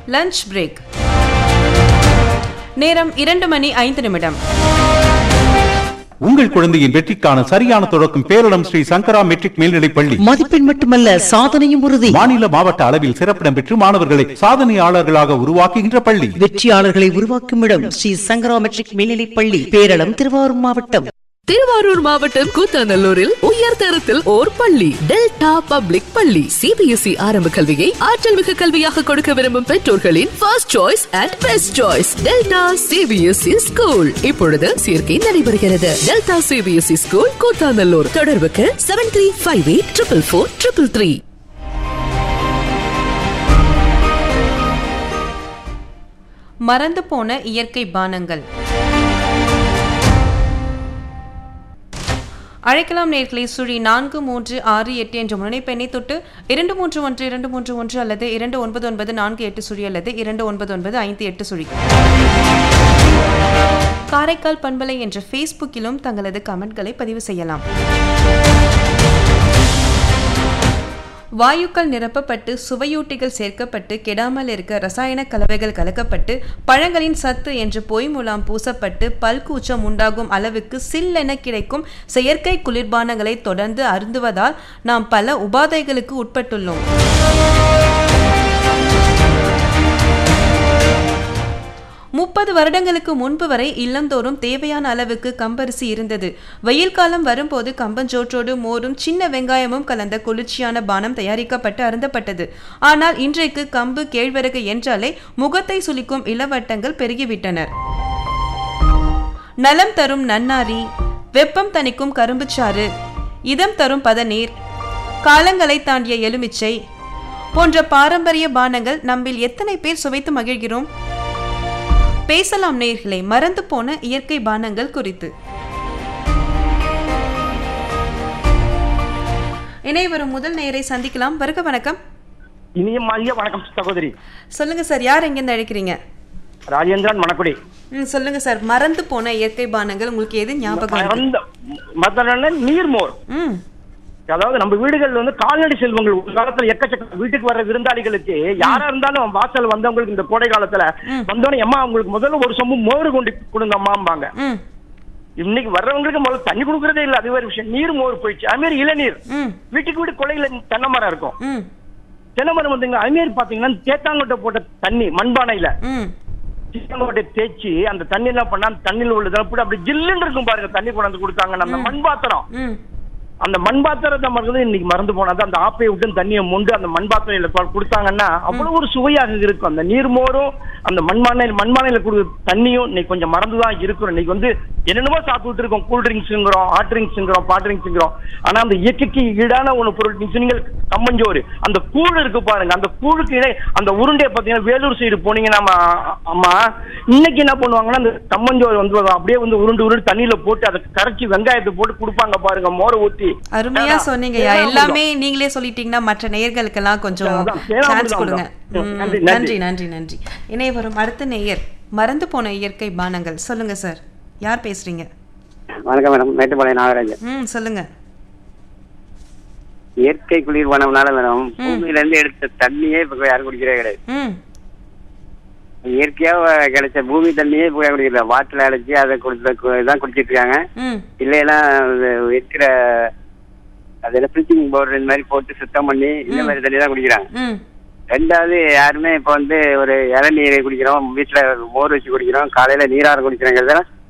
Lunch break நேரம் இரண்டு மணி ஐந்து நிமிடம் உங்கள் குழந்தையின் வெற்றிக்கான சரியான தொடக்கம் பேரிடம் ஸ்ரீ சங்கரா மெட்ரிக் மேல்நிலைப் பள்ளி மதிப்பெண் மட்டுமல்ல சாதனையும் உறுதி மாநில மாவட்ட அளவில் சிறப்பிடம் பெற்று மாணவர்களை சாதனையாளர்களாக உருவாக்குகின்ற பள்ளி வெற்றியாளர்களை உருவாக்கும் இடம் ஸ்ரீ சங்கரா மெட்ரிக் மேல்நிலைப் பள்ளி பேரளம் திருவாரூர் மாவட்டம் திருவாரூர் மாவட்டம் கூத்தாநல்லூரில் உயர் தரத்தில் ஓர் பள்ளி டெல்டா பப்ளிக் பள்ளி சிபிஎஸ்இ ஆரம்ப கல்வியை ஆற்றல் மிகு கல்வியாக கொடுக்க விரும்பும் பெற்றோர்களின் first choice and best choice Delta CBSE school இப்பொழுது சேர்க்கை நடைபெறுகிறது டெல்டா சிபிஎஸ்இ ஸ்கூல் கூத்தாநல்லூர் தொடர்புக்கு seven three five eight triple four triple three மறந்து போன இயற்கை பானங்கள் அழைக்கலாம் நேர்களை சுழி நான்கு மூன்று ஆறு எட்டு என்ற முனைப்பெண்ணை தொட்டு இரண்டு மூன்று ஒன்று இரண்டு மூன்று ஒன்று அல்லது இரண்டு ஒன்பது ஒன்பது நான்கு எட்டு சுழி அல்லது இரண்டு ஒன்பது ஒன்பது ஐந்து எட்டு சுழி காரைக்கால் பண்பலை என்ற ஃபேஸ்புக்கிலும் தங்களது கமெண்ட்களை பதிவு செய்யலாம் வாயுக்கள் நிரப்பப்பட்டு சுவையூட்டிகள் சேர்க்கப்பட்டு கெடாமல் இருக்க ரசாயன கலவைகள் கலக்கப்பட்டு பழங்களின் சத்து என்று பொய் முலாம் பூசப்பட்டு பல்கூச்சம் உண்டாகும் அளவுக்கு சில்லென கிடைக்கும் செயற்கை குளிர்பானங்களை தொடர்ந்து அருந்துவதால் நாம் பல உபாதைகளுக்கு உட்பட்டுள்ளோம் முப்பது வருடங்களுக்கு முன்பு வரை இல்லந்தோறும் தேவையான அளவுக்கு கம்பரிசி இருந்தது வெயில் காலம் வரும்போது கம்பஞ்சோற்றோடு மோரும் சின்ன வெங்காயமும் கலந்த குளிர்ச்சியான பானம் தயாரிக்கப்பட்டு அருந்தப்பட்டது ஆனால் இன்றைக்கு கம்பு கேழ்வரகு என்றாலே முகத்தை சுளிக்கும் இளவட்டங்கள் பெருகிவிட்டனர் நலம் தரும் நன்னாரி வெப்பம் தணிக்கும் கரும்புச்சாறு இதம் தரும் பதநீர் காலங்களை தாண்டிய எலுமிச்சை போன்ற பாரம்பரிய பானங்கள் நம்மில் எத்தனை பேர் சுவைத்து மகிழ்கிறோம் பேசலாம் நேயர்களே மறந்து போன இயற்கை பானங்கள் குறித்து இணைய வரும் முதல் நேயரை சந்திக்கலாம் வருக வணக்கம் இனிய மதிய வணக்கம் சகோதரி சொல்லுங்க சார் யார் எங்கேருந்து அழைக்கிறீங்க ராஜேந்திரன் மணக்குடி ம் சொல்லுங்க சார் மறந்து போன இயற்கை பானங்கள் உங்களுக்கு எது ஞாபகம் இருக்கு? மறந்த மத்தன நீர்மோர் ம் அதாவது நம்ம வீடுகள்ல வந்து கால்நடை செல்வங்கள் ஒரு காலத்துல எக்கச்சக்க வீட்டுக்கு வர்ற விருந்தாளிகளுக்கு யாரா இருந்தாலும் வாசல் வந்தவங்களுக்கு இந்த கோடை காலத்துல வந்தோடனே அம்மா அவங்களுக்கு முதல்ல ஒரு சொம்பு மோர் கொண்டு கொடுங்க அம்மாம்பாங்க ம் இன்னைக்கு வர்றவங்களுக்கு முதல்ல தண்ணி கொடுக்கறதே இல்ல அது ஒரு விஷயம் நீர் மோர் போயிடுச்சு அது மாதிரி இளநீர் ம் வீட்டுக்கு வீடு கொலையில தென்னை மரம் இருக்கும் ம் தென்னை மரம் வந்துங்க அது மாதிரி பாத்தீங்கன்னா தேத்தாங்கொட்டை போட்ட தண்ணி மண்பானையில ம் தேத்தாங்கொட்டை தேய்ச்சி அந்த தண்ணி என்ன பண்ணா அந்த தண்ணியில் உள்ளதெல்லாம் போட்டு அப்படி ஜில்லுன்னு இருக்கும் பாருங்க தண்ணி கொண்டாந்து கொடுத்தாங்க அந்த மண் பாத்திரம் ம் அந்த மண் பாத்திரத்தை மறந்து இன்னைக்கு மறந்து போனது அந்த ஆப்பையை விட்டு தண்ணியை மொண்டு அந்த மண் பாத்திரையில கொ- கொடுத்தாங்கன்னா அவ்வளவு ஒரு சுவையாக இருக்கும் அந்த நீர்மோரும் அந்த மண்பானையில் மண்பானையில கொடுக்குற தண்ணியும் இன்னைக்கு கொஞ்சம் மறந்துதான் இருக்கிறோம் இன்னைக்கு வந்து என்னென்னமோ சாப்பிட்டு இருக்கோம் கூல் ட்ரிங்க்ஸுங்கிறோம் ஹாட் ட்ரிங்க்ஸுங்கிறோம் பாட் ட்ரிங்க்ஸுங்கிறோம் ஆனா அந்த இயற்கைக்கு ஈடான ஒரு பொருள் நீங்க சொன்னீங்க கம்மஞ்சோறு அந்த கூழ் இருக்கு பாருங்க அந்த கூழுக்கு இடை அந்த உருண்டையை பாத்தீங்கன்னா வேலூர் சைடு போனீங்கன்னா அம்மா- அம்மா இன்னைக்கு என்ன பண்ணுவாங்கன்னா அந்த கம்மஞ்சோறு வந்து அப்படியே வந்து உருண்டு உருண்டு தண்ணியில போட்டு அதை கரைச்சி வெங்காயத்தை போட்டு கொடுப்பாங்க பாருங்க மோரை ஊத்தி அருமையா அதான், சொன்னீங்கய்யா தேனாமிர்தம். எல்லாமே நீங்களே சொல்லிட்டீங்கன்னா மற்ற நேயர்களுக்கெல்லாம் கொஞ்சம் அதான், தேனாமிர்தம் சான்ஸ் கொடுங்க தான். ம், நன்றி, நன்றி நன்றி. நன்றி நன்றி இணைய வரும் அடுத்த நேயர் மறந்து போன இயற்கை பானங்கள் சொல்லுங்க சார் யார் பேசுறீங்க வணக்கம் மேடம் மேட்டுப்பாளையம் நாகராஜன் ம் சொல்லுங்க இயற்கை குளிர்பானம்னால மேடம் பூமியில இருந்து எடுத்த தண்ணியே இப்ப யாரும் குடிக்கிறே கிடையாது ம் இயற்கையா வ- கிடைச்ச பூமி தண்ணியே இப்ப யாரும் குடிக்கல வாட்டில் அடைச்சி அதை கொடுத்த கு- இதான் குடிச்சிட்டு இருக்காங்க ம் இல்லையெல்லாம் இது இருக்கிற அதுல ப்ளீச்சிங் பவுடர் இந்த மாதிரி போட்டு சுத்தம் பண்ணி இந்த மாதிரி தண்ணி தான் குடிக்கிறாங்க ம் ரெண்டாவது யாருமே இப்ப வந்து ஒரு இளநீர் குடிக்கிறோம் வீட்டுல மோர் வச்சு குடிக்கிறோம் காலையில நீராறு குடிக்கிறோங்கிறதெல்லாம்